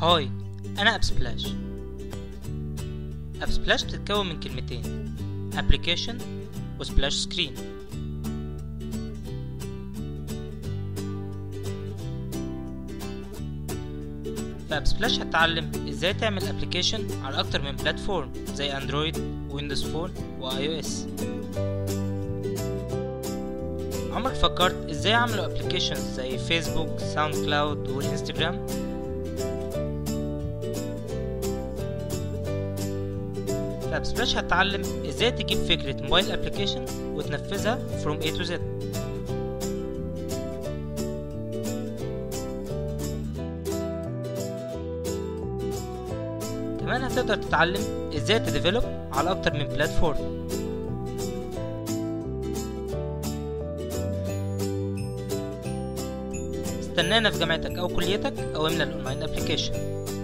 هاي أنا أب سبلاش أب سبلاش بتتكون من كلمتين application وسبلاش سكرين في أب سبلاش هتتعلم ازاي تعمل ابلكيشن على أكتر من بلاتفورم زي أندرويد ويندوز فون وآي أو إس عمرك فكرت ازاي عملوا ابلكيشنز زي فيسبوك ساوند كلاود والانستجرام في اب سبلاش هتتعلم ازاي تجيب فكرة موبايل ابلكيشن وتنفذها from A to Z كمان هتقدر تتعلم ازاي تديفلوب على اكتر من بلاتفورم استنانا في جامعتك او كليتك او املى الاونلاين ابلكيشن